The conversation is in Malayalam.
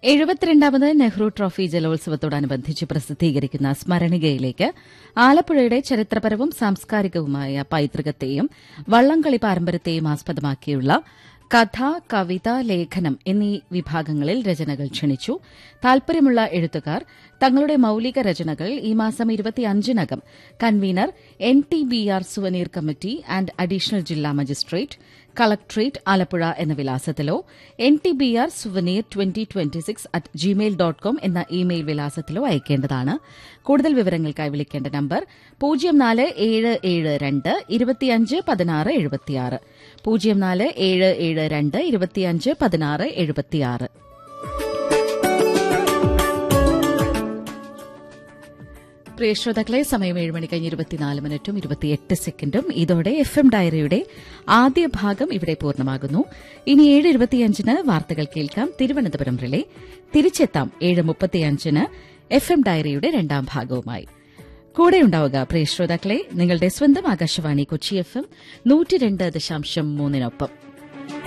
എഴുപത്തിരണ്ടാമത് നെഹ്റു ട്രോഫി ജലോത്സവത്തോടനുബന്ധിച്ച് പ്രസിദ്ധീകരിക്കുന്ന സ്മരണികയിലേക്ക് ആലപ്പുഴയുടെ ചരിത്രപരവും സാംസ്കാരികവുമായ പൈതൃകത്തെയും വള്ളംകളി പാരമ്പര്യത്തെയും ആസ്പദമാക്കിയുള്ള കഥ കവിത ലേഖനം എന്നീ വിഭാഗങ്ങളിൽ രചനകൾ ക്ഷണിച്ചു താൽപര്യമുള്ള എഴുത്തുകാർ തങ്ങളുടെ മൌലിക രചനകൾ ഈ മാസം ഇരുപത്തിയഞ്ചിനകം convener N T B R souvenir committee and additional ജില്ലാ മജിസ്ട്രേറ്റ് കളക്ട്രേറ്റ് ആലപ്പുഴ എന്ന വിലാസത്തിലോ N T B R souvenir twenty twenty six at Gmail dot com എന്ന ഇമെയിൽ വിലാസത്തിലോ അയക്കേണ്ടതാണ് കൂടുതൽ വിവരങ്ങൾക്കായി വിളിക്കേണ്ട നമ്പർ പൂജ്യം നാല് ഏഴ് ഏഴ് രണ്ട് ഇരുപത്തിയഞ്ച് പതിനാറ് എഴുപത്തിയാറ് പൂജ്യം നാല് ഏഴ് ഏഴ് രണ്ട് ഇരുപത്തിയഞ്ച് പതിനാറ് എഴുപത്തിയാറ് പ്രിയ ശ്രോതാക്കളെ സമയം ഏഴ് മണി കഴിഞ്ഞ് ഇരുപത്തിനാല് മിനിറ്റും ഇരുപത്തിയെട്ട് സെക്കൻഡും ഇതോടെ എഫ് എം ഡയറിയുടെ ആദ്യ ഭാഗം ഇവിടെ പൂർണ്ണമാകുന്നു ഇനി ഏഴ് ഇരുപത്തിയഞ്ചിന് വാർത്തകൾ കേൾക്കാം തിരുവനന്തപുരം റിലേ തിരിച്ചെത്താം ഏഴ് മുപ്പത്തിയഞ്ചിന് എഫ് എം ഡയറിയുടെ രണ്ടാം ഭാഗവുമായി കൂടെയുണ്ടാവുക പ്രിയ ശ്രോതാക്കളെ നിങ്ങളുടെ സ്വന്തം ആകാശവാണി കൊച്ചി എഫ് എം നൂറ്റി രണ്ട് ദശാംശം മൂന്നിനൊപ്പം